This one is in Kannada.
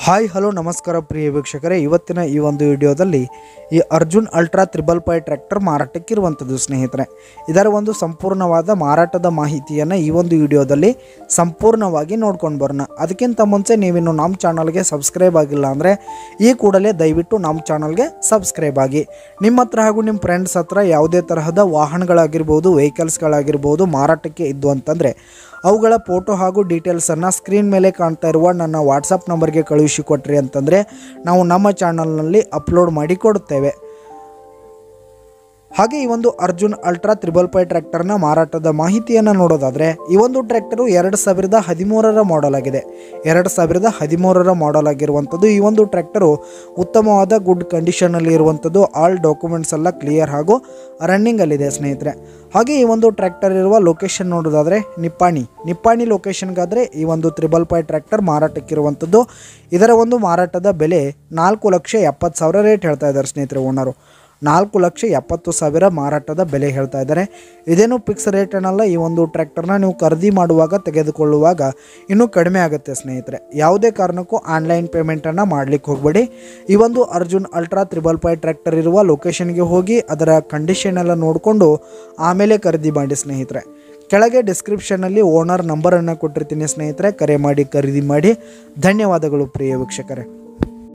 ಹಾಯ್ ಹಲೋ ನಮಸ್ಕಾರ ಪ್ರಿಯ ವೀಕ್ಷಕರೇ ಇವತ್ತಿನ ಈ ಒಂದು ವಿಡಿಯೋದಲ್ಲಿ ಈ Arjun ultra triple five tractor ಮಾರಾಟಕ್ಕಿರುವಂಥದ್ದು ಸ್ನೇಹಿತರೆ ಇದರ ಒಂದು ಸಂಪೂರ್ಣವಾದ ಮಾರಾಟದ ಮಾಹಿತಿಯನ್ನು ಈ ಒಂದು ವಿಡಿಯೋದಲ್ಲಿ ಸಂಪೂರ್ಣವಾಗಿ ನೋಡ್ಕೊಂಡು ಬರೋಣ ಅದಕ್ಕಿಂತ ಮುಂಚೆ ನೀವಿನ್ನು ನಮ್ಮ ಚಾನಲ್ಗೆ ಸಬ್ಸ್ಕ್ರೈಬ್ ಆಗಿಲ್ಲ ಅಂದರೆ ಈ ಕೂಡಲೇ ದಯವಿಟ್ಟು ನಮ್ಮ ಚಾನಲ್ಗೆ ಸಬ್ಸ್ಕ್ರೈಬ್ ಆಗಿ ನಿಮ್ಮ ಹತ್ರ ಹಾಗೂ ನಿಮ್ಮ ಫ್ರೆಂಡ್ಸ್ ಹತ್ರ ಯಾವುದೇ ತರಹದ ವಾಹನಗಳಾಗಿರ್ಬೋದು ವೆಹಿಕಲ್ಸ್ಗಳಾಗಿರ್ಬೋದು ಮಾರಾಟಕ್ಕೆ ಇದ್ದು ಅಂತಂದರೆ ಅವುಗಳ ಫೋಟೋ ಹಾಗೂ ಡೀಟೇಲ್ಸನ್ನು ಸ್ಕ್ರೀನ್ ಮೇಲೆ ಕಾಣ್ತಾ ಇರುವ ನನ್ನ ವಾಟ್ಸಪ್ ನಂಬರ್ಗೆ ಕಳುಹಿಸಿಕೊಟ್ರಿ ಅಂತಂದರೆ ನಾವು ನಮ್ಮ ಚಾನಲ್ನಲ್ಲಿ ಅಪ್ಲೋಡ್ ಮಾಡಿ ಕೊಡುತ್ತೇವೆ ಹಾಗೆ ಈ ಒಂದು ಅರ್ಜುನ್ ಅಲ್ಟ್ರಾ ತ್ರಿಬಲ್ ಫೈ ಟ್ರ್ಯಾಕ್ಟರ್ನ ಮಾರಾಟದ ಮಾಹಿತಿಯನ್ನು ನೋಡೋದಾದರೆ ಈ ಒಂದು ಟ್ರ್ಯಾಕ್ಟರು ಎರಡು ಸಾವಿರದ ಹದಿಮೂರರ ಮಾಡೆಲ್ ಆಗಿದೆ ಎರಡು ಸಾವಿರದ ಹದಿಮೂರರ ಮಾಡೆಲ್ ಆಗಿರುವಂಥದ್ದು ಈ ಒಂದು ಟ್ರ್ಯಾಕ್ಟರು ಉತ್ತಮವಾದ ಗುಡ್ ಕಂಡೀಷನಲ್ಲಿ ಇರುವಂಥದ್ದು ಆಲ್ ಡಾಕ್ಯುಮೆಂಟ್ಸ್ ಎಲ್ಲ ಕ್ಲಿಯರ್ ಹಾಗೂ ರನ್ನಿಂಗಲ್ಲಿದೆ ಸ್ನೇಹಿತರೆ ಹಾಗೆ ಈ ಒಂದು ಟ್ರ್ಯಾಕ್ಟರ್ ಇರುವ ಲೊಕೇಶನ್ ನೋಡೋದಾದರೆ ನಿಪ್ಪಾಣಿ ನಿಪ್ಪಾಣಿ ಲೊಕೇಶನ್ಗಾದರೆ ಈ ಒಂದು ತ್ರಿಬಲ್ ಫೈ ಟ್ರ್ಯಾಕ್ಟರ್ ಮಾರಾಟಕ್ಕಿರುವಂಥದ್ದು ಇದರ ಒಂದು ಮಾರಾಟದ ಬೆಲೆ ನಾಲ್ಕು ಲಕ್ಷ ಎಪ್ಪತ್ತು ಸಾವಿರ ರೇಟ್ ಹೇಳ್ತಾ ಇದ್ದಾರೆ ಸ್ನೇಹಿತರೆ ಓನರು ನಾಲ್ಕು ಲಕ್ಷ ಎಪ್ಪತ್ತು ಸಾವಿರ ಮಾರಾಟದ ಬೆಲೆ ಹೇಳ್ತಾ ಇದ್ದಾರೆ ಇದೇನು ಫಿಕ್ಸ್ ರೇಟ್ ಏನಲ್ಲ ಈ ಒಂದು ಟ್ರ್ಯಾಕ್ಟರ್ನ ನೀವು ಖರೀದಿ ಮಾಡುವಾಗ ತೆಗೆದುಕೊಳ್ಳುವಾಗ ಇನ್ನೂ ಕಡಿಮೆ ಆಗುತ್ತೆ ಸ್ನೇಹಿತರೆ ಯಾವುದೇ ಕಾರಣಕ್ಕೂ ಆನ್ಲೈನ್ ಪೇಮೆಂಟನ್ನು ಮಾಡಲಿಕ್ಕೆ ಹೋಗಬೇಡಿ ಈ ಒಂದು Arjun ultra triple five tractor ಇರುವ ಲೊಕೇಶನ್ಗೆ ಹೋಗಿ ಅದರ ಕಂಡೀಷನ್ ಎಲ್ಲ ನೋಡಿಕೊಂಡು ಆಮೇಲೆ ಖರೀದಿ ಮಾಡಿ ಸ್ನೇಹಿತರೆ ಕೆಳಗೆ ಡಿಸ್ಕ್ರಿಪ್ಷನಲ್ಲಿ ಓನರ್ ನಂಬರನ್ನು ಕೊಟ್ಟಿರ್ತೀನಿ ಸ್ನೇಹಿತರೆ ಕರೆ ಮಾಡಿ ಖರೀದಿ ಮಾಡಿ ಧನ್ಯವಾದಗಳು ಪ್ರಿಯ ವೀಕ್ಷಕರೇ